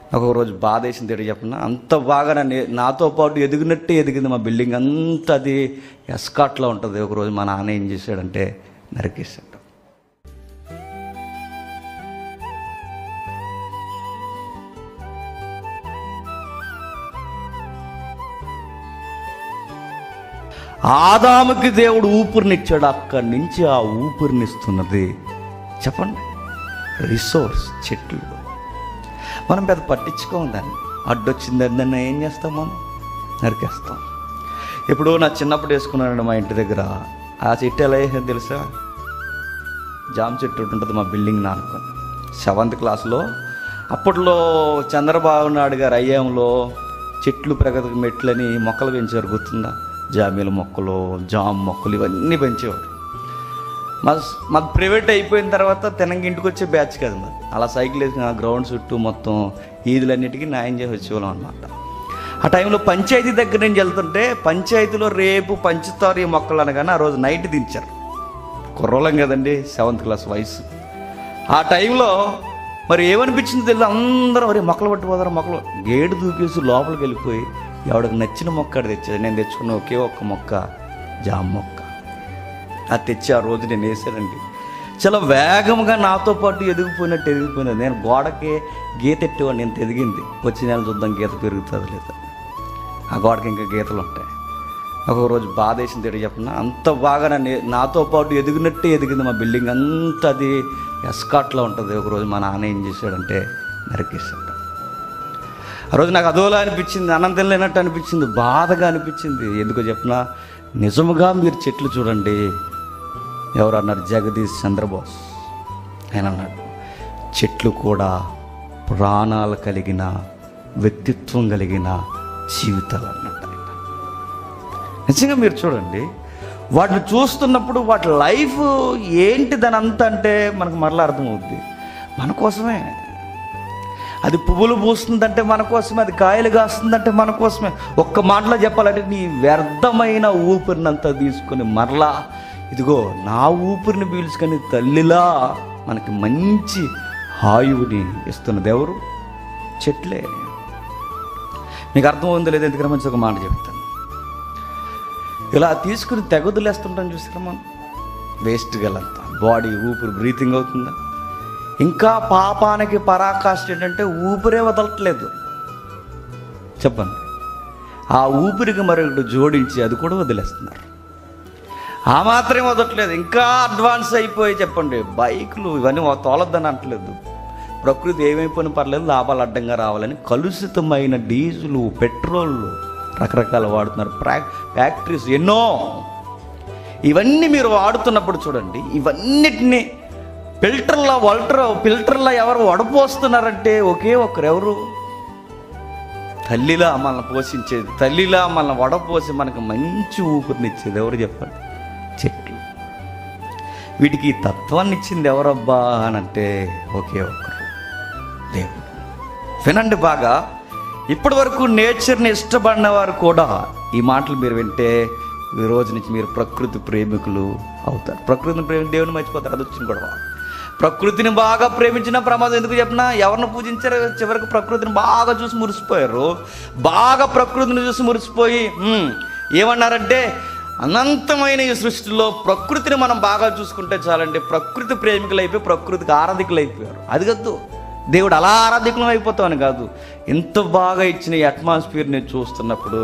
నాకు ఒక రోజు బాధ వేసింది ఏంటో చెప్పిన అంత బాగా నన్ను నాతో పాటు ఎదిగినట్టే ఎదిగింది మా బిల్డింగ్ అంతా అది ఎస్కాట్లో ఉంటుంది ఒకరోజు మా నాన్న ఏం చేశాడంటే నరికేశాడు ఆదాముకి దేవుడు ఊపిరినిచ్చాడు అక్కడి నుంచి ఆ ఊపిరినిస్తున్నది చెప్పండి రిసోర్స్ చెట్లు మనం పెద్ద పట్టించుకోం దాన్ని అడ్డొచ్చింది దాన్ని ఏం చేస్తాం మనం నరికేస్తాం ఇప్పుడు నా చిన్నప్పుడు వేసుకున్నానండి మా ఇంటి దగ్గర ఆ చెట్టు ఎలా వేసాను తెలుసా జామ చెట్టు ఒకటి ఉంటుంది మా బిల్డింగ్ నానుకొని సెవెంత్ క్లాస్లో అప్పట్లో చంద్రబాబు నాయుడు గారు అయ్యాంలో చెట్లు ప్రగతికి మెట్లని మొక్కలు పెంచారు గుర్తుందా జామీల మొక్కలు జామ మొక్కలు ఇవన్నీ పెంచేవారు మా మా ప్రైవేట్ అయిపోయిన తర్వాత తెనంగి ఇంటికి వచ్చే బ్యాచ్ కాదు మరి అలా సైకిల్ వేసుకుని ఆ గ్రౌండ్ చుట్టూ మొత్తం ఈదులన్నిటికీ న్యాయం చేసి వచ్చేవాళ్ళం అనమాట ఆ టైంలో పంచాయతీ దగ్గర నుంచి వెళ్తుంటే పంచాయతీలో రేపు పంచుతారు ఈ మొక్కలు అనగానే ఆ రోజు నైట్ దించారు కుర్రోళం కదండి సెవెంత్ క్లాస్ వయసు ఆ టైంలో మరి ఏమనిపించింది తెలియదు అందరూ మరి మొక్కలు పట్టుపోతారు మొక్కలు గేటు దూకేసి లోపలికి వెళ్ళిపోయి ఎవడికి నచ్చిన మొక్క ఆడు తెచ్చాడు నేను తెచ్చుకున్న ఒకే ఒక్క మొక్క జామ మొక్క అది తెచ్చి ఆ రోజు నేను వేసానండి చాలా వేగంగా నాతో పాటు ఎదిగిపోయినట్టు ఎదిగిపోయినది నేను గోడకి గీత ఎట్టేవాడిని ఎంత ఎదిగింది వచ్చే నెల చూద్దాం గీత పెరుగుతుంది లేదా ఆ గోడకి ఇంకా గీతలు ఉంటాయి ఒక రోజు బాధ వేసింది ఏంటో చెప్పిన అంత బాగా నన్ను నాతో పాటు ఎదిగినట్టే ఎదిగింది మా బిల్డింగ్ అంతా అది ఎస్కాట్లో ఉంటుంది ఒకరోజు మా నాన్న ఏం చేశాడంటే నరికేశాడు ఆ రోజు నాకు అదోలా అనిపించింది అనంతం లేనట్టు అనిపించింది బాధగా అనిపించింది ఎందుకో చెప్పిన నిజముగా మీరు చెట్లు చూడండి ఎవరు అన్నారు జగదీష్ చంద్రబోస్ ఆయన అన్నాడు చెట్లు కూడా ప్రాణాలు కలిగిన వ్యక్తిత్వం కలిగిన జీవితాలు అన్నట్టు ఆయన నిజంగా మీరు చూడండి వాటిని చూస్తున్నప్పుడు వాటి లైఫ్ ఏంటి దాని అంత అంటే మనకు మరలా అర్థమవుద్ది మన కోసమే అది పువ్వులు పూస్తుందంటే మన కోసమే అది కాయలు కాస్తుందంటే మన కోసమే ఒక్క మాటలో చెప్పాలంటే నీ వ్యర్థమైన ఊపిరినంతా తీసుకొని మరలా ఇదిగో నా ఊపిరిని పీల్చుకొని తల్లిలా మనకి మంచి హాయువుని ఇస్తున్నది ఎవరు చెట్లే మీకు అర్థమవుందో లేదో ఎందుకంటే మంచి ఒక మాట చెప్తాను ఇలా తీసుకుని తెగదులేస్తుంటాం చూసారా మనం వేస్ట్ గలంతా బాడీ ఊపిరి బ్రీతింగ్ అవుతుందా ఇంకా పాపానికి పరాకాష్ట ఏంటంటే ఊపిరే వదలట్లేదు చెప్పండి ఆ ఊపిరికి మరొకటి జోడించి అది కూడా వదిలేస్తున్నారు ఆ మాత్రమే వదలట్లేదు ఇంకా అడ్వాన్స్ అయిపోయి చెప్పండి బైకులు ఇవన్నీ తోలొద్దని అంటలేదు ప్రకృతి ఏమైపోయినా పర్లేదు లాభాలు అడ్డంగా రావాలని కలుషితమైన డీజిల్ పెట్రోల్ రకరకాల వాడుతున్నారు ప్రా ఫ్యాక్టరీస్ ఎన్నో ఇవన్నీ మీరు వాడుతున్నప్పుడు చూడండి ఇవన్నిటిని ఫిల్టర్లా వల్టర్ ఫిల్టర్లా ఎవరు వడపోస్తున్నారంటే ఒకే ఒకరు ఎవరు తల్లిలా మనల్ని పోషించేది తల్లిలా మనల్ని వడపోసి మనకు మంచి ఊపిరినిచ్చేది ఎవరు చెప్పండి చెట్లు వీటికి ఈ తత్వాన్ని ఇచ్చింది ఎవరబ్బా అని అంటే ఒకే ఒక్కరు దేవుడు వినండి బాగా ఇప్పటి వరకు నేచర్ని ఇష్టపడిన వారు కూడా ఈ మాటలు మీరు వింటే ఈ రోజు నుంచి మీరు ప్రకృతి ప్రేమికులు అవుతారు ప్రకృతిని ప్రేమి దేవుని మర్చిపోతారు అది వచ్చిన గొడవ ప్రకృతిని బాగా ప్రేమించిన ప్రమాదం ఎందుకు చెప్పినా ఎవరిని పూజించారో చివరికి ప్రకృతిని బాగా చూసి మురిసిపోయారు బాగా ప్రకృతిని చూసి మురిసిపోయి "హ్మ్, ఏమన్నారంటే అనంతమైన ఈ సృష్టిలో ప్రకృతిని మనం బాగా చూసుకుంటే చాలండి ప్రకృతి ప్రేమికులు అయిపోయి ప్రకృతికి ఆరాధికులు అయిపోయారు అది కద్దు దేవుడు అలా ఆరాధికులం అయిపోతామని కాదు ఎంత బాగా ఇచ్చిన ఈ అట్మాస్ఫియర్ని చూస్తున్నప్పుడు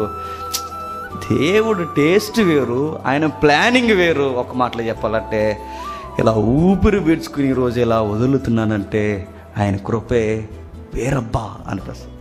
దేవుడు టేస్ట్ వేరు ఆయన ప్లానింగ్ వేరు ఒక మాటలో చెప్పాలంటే ఇలా ఊపిరి పీల్చుకుని ఈరోజు ఇలా వదులుతున్నానంటే ఆయన కృపే వేరబ్బా అనిపిస్తుంది